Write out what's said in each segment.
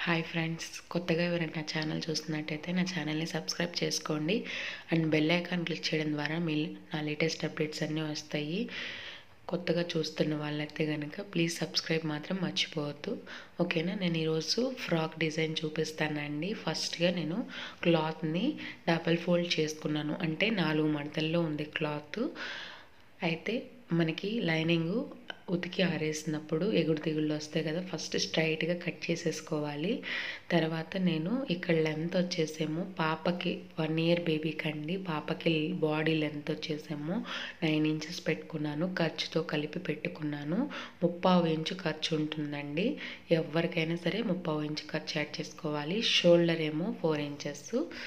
hi friends కొత్తగా ఎవరైనా నా ఛానల్ చూస్తున్నట్టయితే నా ఛానల్ని సబ్స్క్రైబ్ చేసుకోండి అండ్ బెల్ ఐకాన్ క్లిక్ చేయడం ద్వారా మీ నా లేటెస్ట్ అప్డేట్స్ అన్నీ వస్తాయి కొత్తగా చూస్తున్న వాళ్ళైతే కనుక ప్లీజ్ సబ్స్క్రైబ్ మాత్రం మర్చిపోవద్దు ఓకేనా నేను ఈరోజు ఫ్రాక్ డిజైన్ చూపిస్తానండి ఫస్ట్గా నేను క్లాత్ని డబల్ ఫోల్డ్ చేసుకున్నాను అంటే నాలుగు మడతల్లో ఉంది క్లాత్ అయితే మనకి లైనింగ్ ఉతికి ఆరేసినప్పుడు ఎగుడు దిగుళ్ళు వస్తాయి కదా ఫస్ట్ స్ట్రైట్గా కట్ చేసేసుకోవాలి తర్వాత నేను ఇక్కడ లెంత్ వచ్చేసేమో పాపకి వన్ ఇయర్ బేబీకి అండి పాపకి బాడీ లెంత్ వచ్చేసేమో నైన్ ఇంచెస్ పెట్టుకున్నాను ఖర్చుతో కలిపి పెట్టుకున్నాను ముప్పావు ఇంచు ఖర్చు ఉంటుందండి ఎవరికైనా సరే ముప్పావు ఇంచు ఖర్చు యాడ్ చేసుకోవాలి షోల్డర్ ఏమో four inches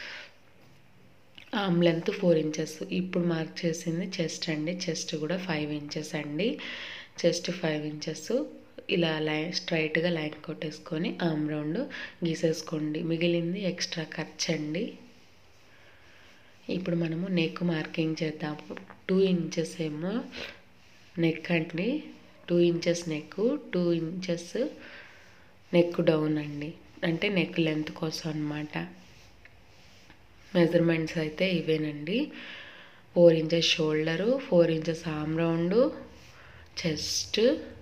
arm length four inches ఇప్పుడు మార్క్ చేసింది చెస్ట్ అండి చెస్ట్ కూడా ఫైవ్ ఇంచెస్ అండి చెస్ట్ ఫైవ్ ఇంచెస్ ఇలా లైన్ స్ట్రైట్గా లైన్ కొట్టేసుకొని ఆమ్ రౌండ్ గీసేసుకోండి మిగిలింది ఎక్స్ట్రా ఖర్చు అండి ఇప్పుడు మనము నెక్ మార్కింగ్ చేద్దాము టూ ఇంచెస్ ఏమో నెక్ అండి two inches neck two inches neck down అండి అంటే నెక్ లెంత్ కోసం అనమాట మెజర్మెంట్స్ అయితే ఇవేనండి four inches shoulder four inches arm round chest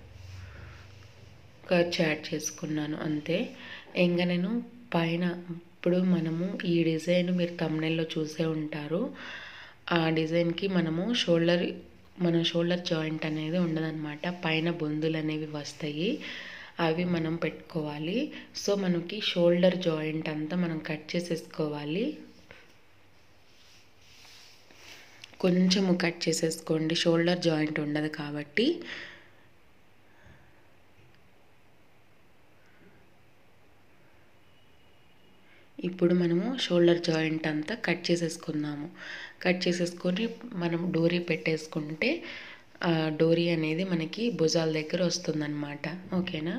ఖర్చు యాడ్ చేసుకున్నాను అంతే ఇంకా నేను పైన ఇప్పుడు మనము ఈ డిజైన్ మీరు తమ్నెల్లో చూసే ఉంటారు ఆ డిజైన్కి మనము షోల్డర్ మన షోల్డర్ జాయింట్ అనేది ఉండదన్నమాట పైన బొందులు అనేవి వస్తాయి అవి మనం పెట్టుకోవాలి సో మనకి షోల్డర్ జాయింట్ అంతా మనం కట్ చేసేసుకోవాలి కొంచెము కట్ చేసేసుకోండి షోల్డర్ జాయింట్ ఉండదు కాబట్టి ఇప్పుడు మనము షోల్డర్ జాయింట్ అంతా కట్ చేసేసుకుందాము కట్ చేసేసుకొని మనం డోరీ పెట్టేసుకుంటే ఆ డోరీ అనేది మనకి భుజాల దగ్గర వస్తుందన్నమాట ఓకేనా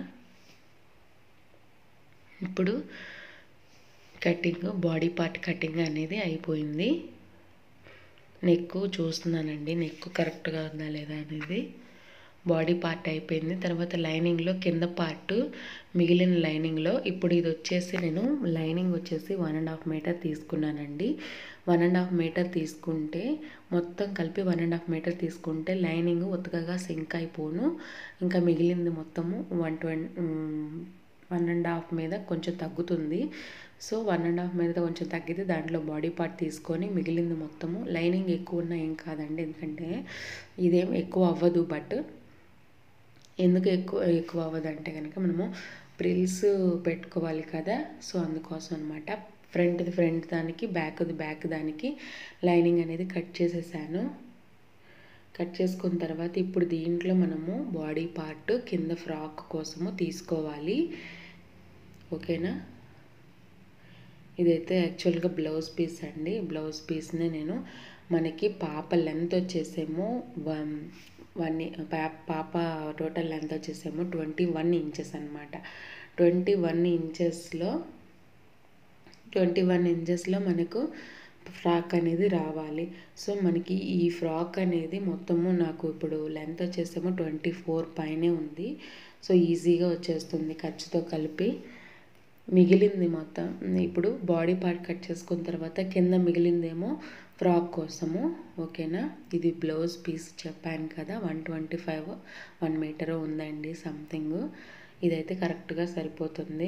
ఇప్పుడు కటింగ్ బాడీ పార్ట్ కటింగ్ అనేది అయిపోయింది నెక్ చూస్తున్నానండి నెక్ కరెక్ట్గా ఉందా లేదా అనేది బాడీ పార్ట్ అయిపోయింది తర్వాత లైనింగ్లో కింద పార్ట్ మిగిలిన లైనింగ్లో ఇప్పుడు ఇది వచ్చేసి నేను లైనింగ్ వచ్చేసి వన్ అండ్ హాఫ్ మీటర్ తీసుకున్నానండి వన్ అండ్ హాఫ్ మీటర్ తీసుకుంటే మొత్తం కలిపి వన్ అండ్ హాఫ్ మీటర్ తీసుకుంటే లైనింగ్ ఉతకగా సింక్ అయిపోను ఇంకా మిగిలింది మొత్తము one twenty one and half మీద కొంచెం తగ్గుతుంది సో వన్ అండ్ హాఫ్ మీద కొంచెం తగ్గితే దాంట్లో బాడీ పార్ట్ తీసుకొని మిగిలింది మొత్తము లైనింగ్ ఎక్కువ ఉన్నా ఏం కాదండి ఎందుకంటే ఇదేం ఎక్కువ అవ్వదు బట్ ఎందుకు ఎక్కువ ఎక్కువ అవ్వదు అంటే కనుక మనము ప్రిల్స్ పెట్టుకోవాలి కదా సో అందుకోసం అనమాట ఫ్రంట్ది ఫ్రంట్ దానికి బ్యాక్ది బ్యాక్ దానికి లైనింగ్ అనేది కట్ చేసేసాను కట్ చేసుకున్న తర్వాత ఇప్పుడు దీంట్లో మనము బాడీ పార్ట్ కింద ఫ్రాక్ కోసము తీసుకోవాలి ఓకేనా ఇదైతే యాక్చువల్గా బ్లౌజ్ పీస్ అండి బ్లౌజ్ పీస్ని నేను మనకి పాప లెంత్ వచ్చేసేమో వన్ వన్ పాప టోటల్ లెంత్ వచ్చేసేమో ట్వంటీ వన్ ఇంచెస్ అనమాట ట్వంటీ వన్ ఇంచెస్లో ట్వంటీ వన్ ఇంచెస్లో మనకు ఫ్రాక్ అనేది రావాలి సో మనకి ఈ ఫ్రాక్ అనేది మొత్తము నాకు ఇప్పుడు లెంత్ వచ్చేసేమో ట్వంటీ ఫోర్ పైనే ఉంది సో ఈజీగా వచ్చేస్తుంది ఖర్చుతో కలిపి మిగిలింది మొత్తం ఇప్పుడు బాడీ పార్ట్ కట్ చేసుకున్న తర్వాత కింద మిగిలిందేమో ఫ్రాక్ కోసము ఓకేనా ఇది బ్లౌజ్ పీస్ చెప్పాను కదా one twenty five one meter ఉందండి సంథింగ్ ఇదైతే కరెక్ట్గా సరిపోతుంది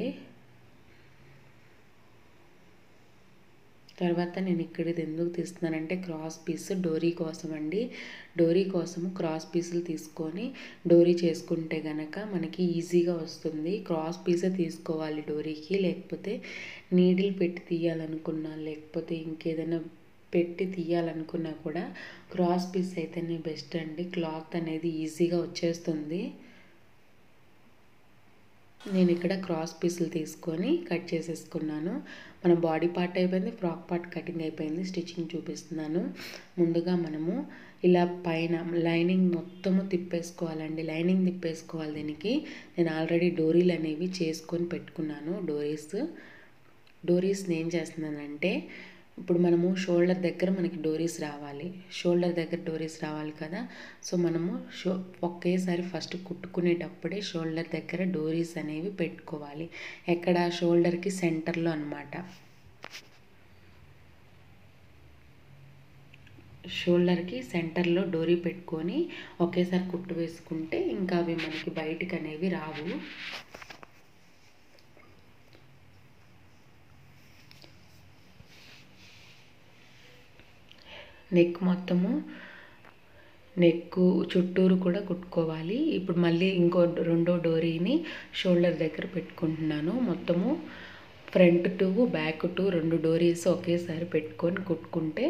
తర్వాత నేను ఇక్కడ ఇది ఎందుకు తీస్తున్నానంటే క్రాస్ పీస్ డోరీ కోసం అండి డోరీ కోసము క్రాస్ పీసులు తీసుకొని డోరీ చేసుకుంటే గనక మనకి ఈజీగా వస్తుంది క్రాస్ పీసే తీసుకోవాలి డోరీకి లేకపోతే నీడిల్ పెట్టి తీయాలనుకున్నా లేకపోతే ఇంకేదైనా పెట్టి తీయాలనుకున్నా కూడా క్రాస్ పీస్ అయితేనే బెస్ట్ అండి క్లాత్ అనేది ఈజీగా వచ్చేస్తుంది నేను ఇక్కడ క్రాస్ పీసులు తీసుకొని కట్ చేసేసుకున్నాను మన బాడీ పార్ట్ అయిపోయింది ఫ్రాక్ పార్ట్ కటింగ్ అయిపోయింది స్టిచ్చింగ్ చూపిస్తున్నాను ముందుగా మనము ఇలా పైన లైనింగ్ మొత్తము తిప్పేసుకోవాలండి లైనింగ్ తిప్పేసుకోవాలి దీనికి నేను ఆల్రెడీ డోరీలు అనేవి చేసుకొని పెట్టుకున్నాను డోరీస్ డోరీస్ని ఏం చేస్తున్నానంటే ఇప్పుడు మనము షోల్డర్ దగ్గర మనకి డోరీస్ రావాలి షోల్డర్ దగ్గర డోరీస్ రావాలి కదా సో మనము షో ఒకేసారి ఫస్ట్ కుట్టుకునేటప్పుడే షోల్డర్ దగ్గర డోరీస్ అనేవి పెట్టుకోవాలి ఎక్కడ షోల్డర్కి సెంటర్లో అనమాట షోల్డర్కి సెంటర్లో డోరీ పెట్టుకొని ఒకేసారి కుట్టు వేసుకుంటే ఇంకా అవి మనకి బయటికి అనేవి రావు నెక్ మొత్తము నెక్ చుట్టూరు కూడా కుట్టుకోవాలి ఇప్పుడు మళ్ళీ ఇంకో రెండో డోరీని షోల్డర్ దగ్గర పెట్టుకుంటున్నాను మొత్తము ఫ్రంట్ టు బ్యాక్ టు రెండు డోరీస్ ఒకేసారి పెట్టుకొని కుట్టుకుంటే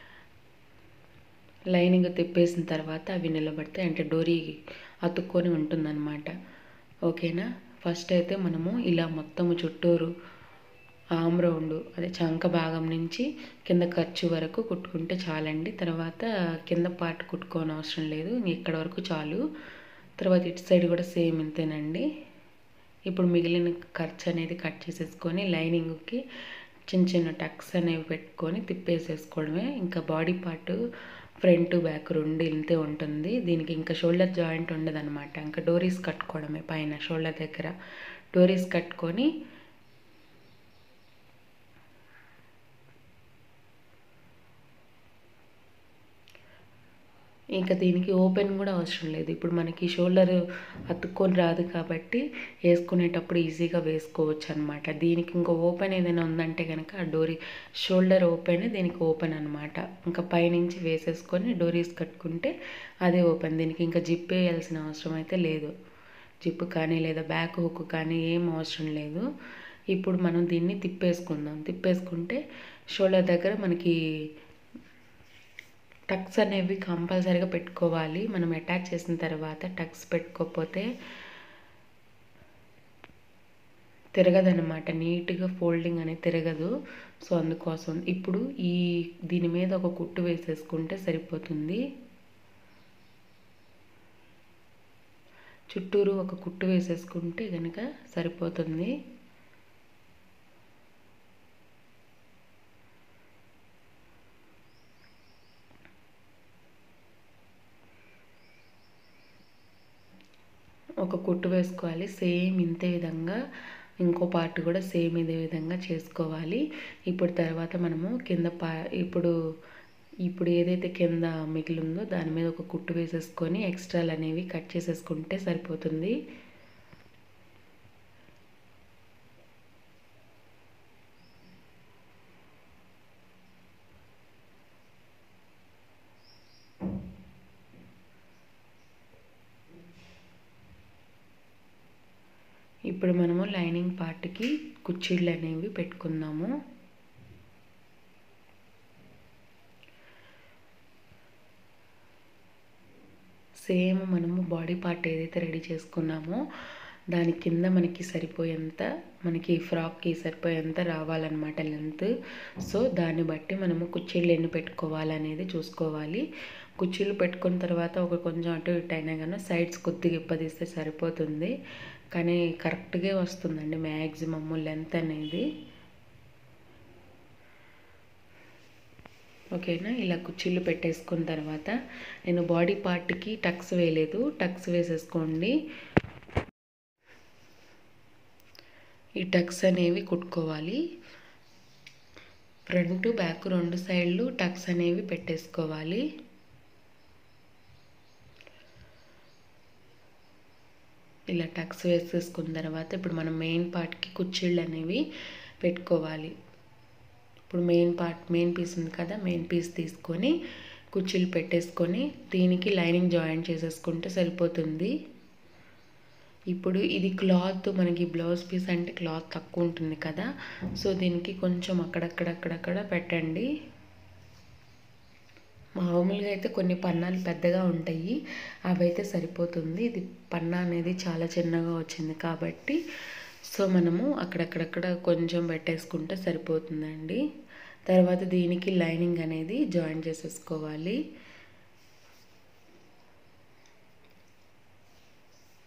లైనింగ్ తిప్పేసిన తర్వాత అవి నిలబడితే అంటే డోరీ అతుక్కొని ఉంటుందన్నమాట ఓకేనా ఫస్ట్ అయితే మనము ఇలా మొత్తము చుట్టూరు ఆమ్ రౌండ్ అదే చంక భాగం నుంచి కింద ఖర్చు వరకు కుట్టుకుంటే చాలండి తర్వాత కింద పార్ట్ కుట్టుకోని అవసరం లేదు ఇక్కడ వరకు చాలు తర్వాత ఇటు సైడ్ కూడా సేమ్ ఇంతేనండి ఇప్పుడు మిగిలిన ఖర్చు అనేది కట్ చేసేసుకొని లైనింగ్కి చిన్న చిన్న టక్స్ అనేవి పెట్టుకొని తిప్పేసేసుకోవడమే ఇంకా బాడీ పార్ట్ ఫ్రంట్ బ్యాక్ రెండు ఇంతే ఉంటుంది దీనికి ఇంకా షోల్డర్ జాయింట్ ఉండదు అనమాట ఇంకా డోరీస్ కట్టుకోవడమే పైన షోల్డర్ దగ్గర డోరీస్ కట్టుకొని ఇంకా దీనికి ఓపెన్ కూడా అవసరం లేదు ఇప్పుడు మనకి షోల్డర్ అతుక్కొని రాదు కాబట్టి వేసుకునేటప్పుడు ఈజీగా వేసుకోవచ్చు అనమాట దీనికి ఇంకా ఓపెన్ ఏదైనా ఉందంటే కనుక ఆ డోరీ షోల్డర్ ఓపెన్ దీనికి ఓపెన్ అనమాట ఇంకా పైనుంచి వేసేసుకొని డోరీస్ కట్టుకుంటే అదే ఓపెన్ దీనికి ఇంకా జిప్ వేయాల్సిన అవసరం అయితే లేదు జిప్ కానీ లేదా బ్యాక్ హుక్ కానీ ఏం అవసరం లేదు ఇప్పుడు మనం దీన్ని తిప్పేసుకుందాం తిప్పేసుకుంటే షోల్డర్ దగ్గర మనకి టక్స్ అనేవి కంపల్సరీగా పెట్టుకోవాలి మనం అటాచ్ చేసిన తర్వాత టక్స్ పెట్టుకోకపోతే తిరగదనమాట నీట్గా ఫోల్డింగ్ అనేది తిరగదు సో అందుకోసం ఇప్పుడు ఈ దీని మీద ఒక కుట్టు వేసేసుకుంటే సరిపోతుంది చుట్టూరు ఒక కుట్టు వేసేసుకుంటే కనుక సరిపోతుంది ఒక కుట్టు వేసుకోవాలి సేమ్ ఇంతే విధంగా ఇంకో పార్ట్ కూడా సేమ్ ఇదే విధంగా చేసుకోవాలి ఇప్పుడు తర్వాత మనము కింద పా ఇప్పుడు ఇప్పుడు ఏదైతే కింద మిగిలిందో దాని మీద ఒక కుట్టు వేసేసుకొని ఎక్స్ట్రాలు అనేవి కట్ చేసేసుకుంటే సరిపోతుంది ఇప్పుడు మనము లైనింగ్ పార్ట్కి కుర్చీలు అనేవి పెట్టుకుందాము సేమ్ మనము బాడీ పార్ట్ ఏదైతే రెడీ చేసుకున్నామో దాని కింద మనకి సరిపోయేంత మనకి ఫ్రాక్కి సరిపోయేంత రావాలన్నమాట లెంత్ సో దాన్ని బట్టి మనము కుర్చీలు ఎన్ని పెట్టుకోవాలనేది చూసుకోవాలి కుర్చీలు పెట్టుకున్న తర్వాత ఒక కొంచెం అటు ఇటు అయినా కానీ సైడ్స్ కొద్దిగా ఇప్పదీస్తే సరిపోతుంది కానీ కరెక్ట్గా వస్తుందండి మ్యాక్సిమమ్ లెంత్ అనేది ఓకేనా ఇలా కుర్చీలు పెట్టేసుకున్న తర్వాత నేను బాడీ పార్ట్కి టక్స్ వేయలేదు టక్స్ వేసేసుకోండి ఈ టక్స్ అనేవి కుట్టుకోవాలి ఫ్రంట్ బ్యాక్ రెండు సైడ్లు టక్స్ అనేవి పెట్టేసుకోవాలి ఇలా టక్స్ వేసేసుకున్న తర్వాత ఇప్పుడు మనం మెయిన్ పార్ట్కి కుర్చీళ్ళు అనేవి పెట్టుకోవాలి ఇప్పుడు మెయిన్ పార్ట్ మెయిన్ పీస్ ఉంది కదా మెయిన్ పీస్ తీసుకొని కుర్చీలు పెట్టేసుకొని దీనికి లైనింగ్ జాయిన్ చేసేసుకుంటే సరిపోతుంది ఇప్పుడు ఇది క్లాత్ మనకి బ్లౌజ్ పీస్ అంటే క్లాత్ తక్కువ ఉంటుంది కదా సో దీనికి కొంచెం అక్కడక్కడక్కడక్కడ పెట్టండి మామూలుగా అయితే కొన్ని పన్నాలు పెద్దగా ఉంటాయి అవైతే సరిపోతుంది ఇది పన్నా అనేది చాలా చిన్నగా వచ్చింది కాబట్టి సో మనము అక్కడక్కడక్కడ కొంచెం పెట్టేసుకుంటే సరిపోతుందండి తర్వాత దీనికి లైనింగ్ అనేది జాయిన్ చేసేసుకోవాలి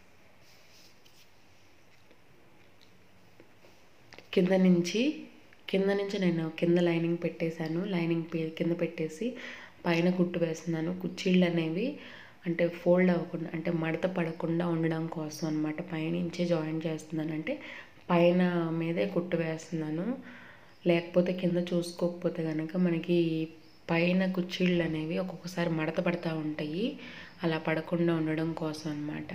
కింద నుంచి కింద నుంచి నేను కింద లైనింగ్ పెట్టేశాను లైనింగ్ పే- కింద పెట్టేసి పైన కుట్టు వేస్తున్నాను కుర్చీళ్ళు అనేవి అంటే ఫోల్డ్ అవ్వకుండా అంటే మడత పడకుండా ఉండడం కోసం అనమాట పైనుంచే జాయిన్ చేస్తున్నాను అంటే పైన మీదే కుట్టు వేస్తున్నాను లేకపోతే కింద చూసుకోకపోతే కనుక మనకి పైన కుర్చీళ్ళు అనేవి ఒక్కొక్కసారి మడత పడతా ఉంటాయి అలా పడకుండా ఉండడం కోసం అన్నమాట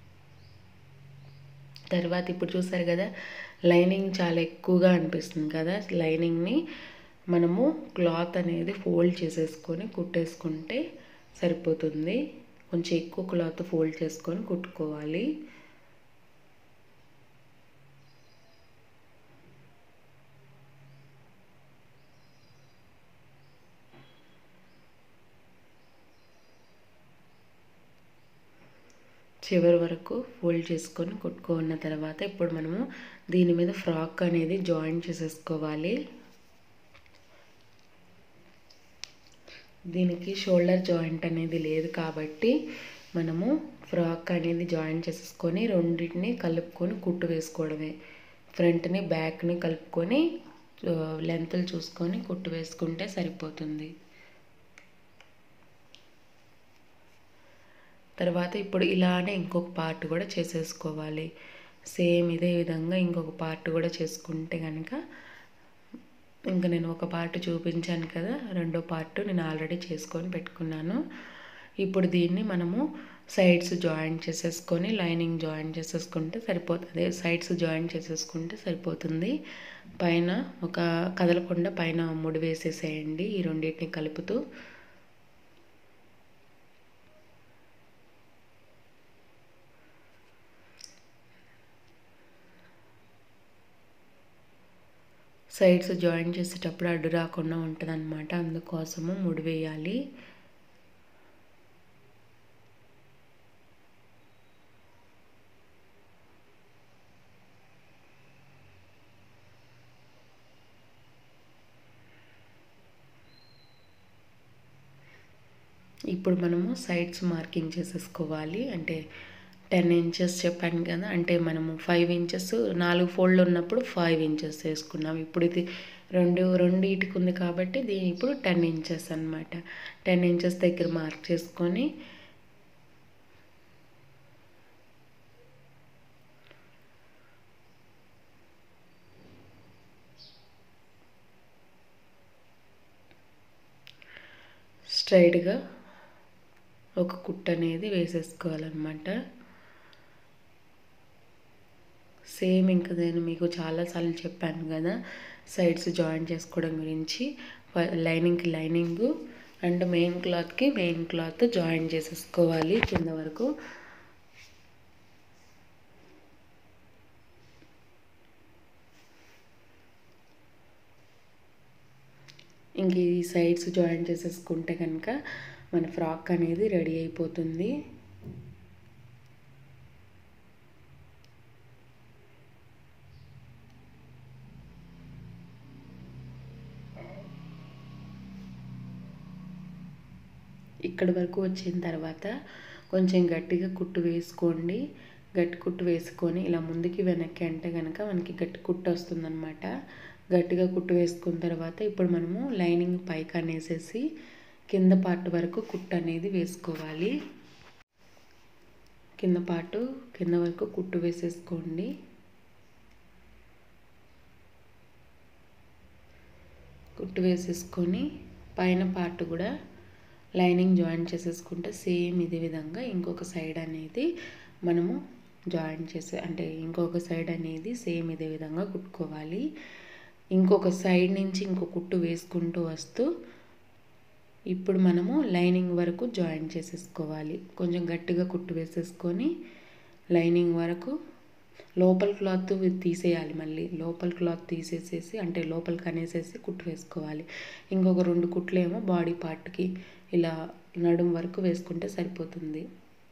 తర్వాత ఇప్పుడు చూసారు కదా లైనింగ్ చాలా ఎక్కువగా అనిపిస్తుంది కదా లైనింగ్ని మనము క్లాత్ అనేది ఫోల్డ్ చేసేసుకొని కుట్టేసుకుంటే సరిపోతుంది కొంచెం ఎక్కువ క్లాత్ ఫోల్డ్ చేసుకొని కుట్టుకోవాలి చివరి వరకు ఫోల్డ్ చేసుకొని కుట్టుకున్న తర్వాత ఇప్పుడు మనము దీని మీద ఫ్రాక్ అనేది జాయిన్ చేసేసుకోవాలి దీనికి షోల్డర్ జాయింట్ అనేది లేదు కాబట్టి మనము ఫ్రాక్ అనేది జాయిన్ చేసేసుకొని రెండింటిని కలుపుకొని కుట్టు వేసుకోవడమే ఫ్రంట్ని బ్యాక్ని కలుపుకొని లెంత్లు చూసుకొని కుట్టు వేసుకుంటే సరిపోతుంది తర్వాత ఇప్పుడు ఇలానే ఇంకొక పార్ట్ కూడా చేసేసుకోవాలి సేమ్ ఇదే విధంగా ఇంకొక పార్ట్ కూడా చేసుకుంటే కనుక ఇంకా నేను ఒక పార్ట్ చూపించాను కదా రెండో పార్ట్ నేను ఆల్రెడీ చేసుకొని పెట్టుకున్నాను ఇప్పుడు దీన్ని మనము సైడ్స్ జాయిన్ చేసేసుకొని లైనింగ్ జాయిన్ చేసేసుకుంటే సరిపోతుంది సైడ్స్ జాయిన్ చేసేసుకుంటే సరిపోతుంది పైన ఒక కదలకుండా పైన ముడి వేసేసేయండి ఈ రెండింటిని కలుపుతూ సైడ్స్ జాయిన్ చేసేటప్పుడు అడ్డు రాకుండా ఉంటుంది అనమాట అందుకోసము ముడి వేయాలి ఇప్పుడు మనము సైడ్స్ మార్కింగ్ చేసేసుకోవాలి అంటే టెన్ ఇంచెస్ చెప్పాను కదా అంటే మనము ఫైవ్ ఇంచెస్ నాలుగు ఫోల్డ్ ఉన్నప్పుడు ఫైవ్ ఇంచెస్ వేసుకున్నాం ఇప్పుడు ఇది రెండు రెండు ఇటుకు ఉంది కాబట్టి దీని ఇప్పుడు టెన్ ఇంచెస్ అనమాట టెన్ ఇంచెస్ దగ్గర మార్క్ చేసుకొని స్ట్రైట్గా ఒక కుట్ట అనేది వేసేసుకోవాలన్నమాట సేమ్ ఇంకా నేను మీకు చాలాసార్లు చెప్పాను కదా సైడ్స్ జాయిన్ చేసుకోవడం గురించి లైనింగ్కి లైనింగ్ అండ్ మెయిన్ క్లాత్కి మెయిన్ క్లాత్ జాయిన్ చేసేసుకోవాలి కింద వరకు ఇంక ఈ సైడ్స్ జాయిన్ చేసేసుకుంటే కనుక మన ఫ్రాక్ అనేది రెడీ అయిపోతుంది ఇక్కడి వరకు వచ్చిన తర్వాత కొంచెం గట్టిగా కుట్టు వేసుకోండి గట్టి కుట్టు వేసుకొని ఇలా ముందుకి వెనక్కి అంటే కనుక మనకి గట్టి కుట్టు వస్తుందన్నమాట గట్టిగా కుట్టు వేసుకున్న తర్వాత ఇప్పుడు మనము లైనింగ్ పైకి అనేసేసి కింద పార్ట్ వరకు కుట్టు అనేది వేసుకోవాలి కింద పార్ట్ కింద వరకు కుట్టు వేసేసుకోండి కుట్టు వేసేసుకొని పైన పార్ట్ కూడా లైనింగ్ జాయిన్ చేసేసుకుంటే సేమ్ ఇదే విధంగా ఇంకొక సైడ్ అనేది మనము జాయిన్ చేసే అంటే ఇంకొక సైడ్ అనేది సేమ్ ఇదే విధంగా కుట్టుకోవాలి ఇంకొక సైడ్ నుంచి ఇంకో కుట్టు వేసుకుంటూ వస్తూ ఇప్పుడు మనము లైనింగ్ వరకు జాయిన్ చేసేసుకోవాలి కొంచెం గట్టిగా కుట్టు వేసేసుకొని లైనింగ్ వరకు లోపల క్లాత్ తీసేయాలి మళ్ళీ లోపల క్లాత్ తీసేసేసి అంటే లోపలికి అనేసేసి కుట్టు వేసుకోవాలి ఇంకొక రెండు కుట్లు ఏమో బాడీ పార్ట్కి ఇలా నడుం వరకు వేసుకుంటే సరిపోతుంది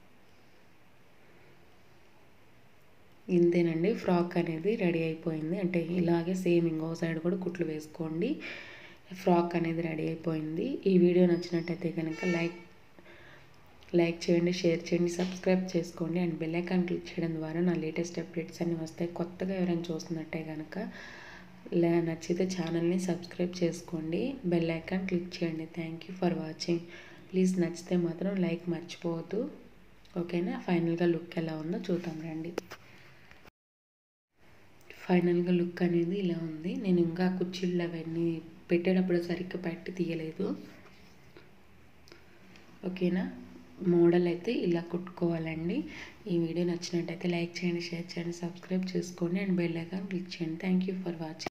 ఇంతేనండి ఫ్రాక్ అనేది రెడీ అయిపోయింది అంటే ఇలాగే సేమ్ ఇంకో సైడ్ కూడా కుట్లు వేసుకోండి ఫ్రాక్ అనేది రెడీ అయిపోయింది ఈ వీడియో నచ్చినట్టయితే కనుక లైక్ లైక్ చేయండి షేర్ చేయండి సబ్స్క్రైబ్ చేసుకోండి అండ్ బెల్ ఐకాన్ క్లిక్ చేయడం ద్వారా నా లేటెస్ట్ అప్డేట్స్ అన్నీ వస్తాయి కొత్తగా ఎవరైనా చూస్తున్నట్టే కనుక లే నచ్చితే ఛానల్ని సబ్స్క్రైబ్ చేసుకోండి బెల్ ఐకాన్ క్లిక్ చేయండి thank you for watching please నచ్చితే మాత్రం లైక్ మర్చిపోవద్దు ఓకేనా ఫైనల్గా లుక్ ఎలా ఉందో చూద్దాం రండి ఫైనల్గా లుక్ అనేది ఇలా ఉంది నేను ఇంకా కుర్చీలు అవన్నీ పెట్టేటప్పుడు సరిగ్గా పెట్టి తీయలేదు ఓకేనా మోడల్ అయితే ఇలా కుట్టుకోవాలండి ఈ వీడియో నచ్చినట్టయితే లైక్ చేయండి షేర్ చేయండి సబ్స్క్రైబ్ చేసుకోండి అండ్ బెల్ ఐకాన్ క్లిక్ చేయండి థ్యాంక్ యూ ఫర్ వాచింగ్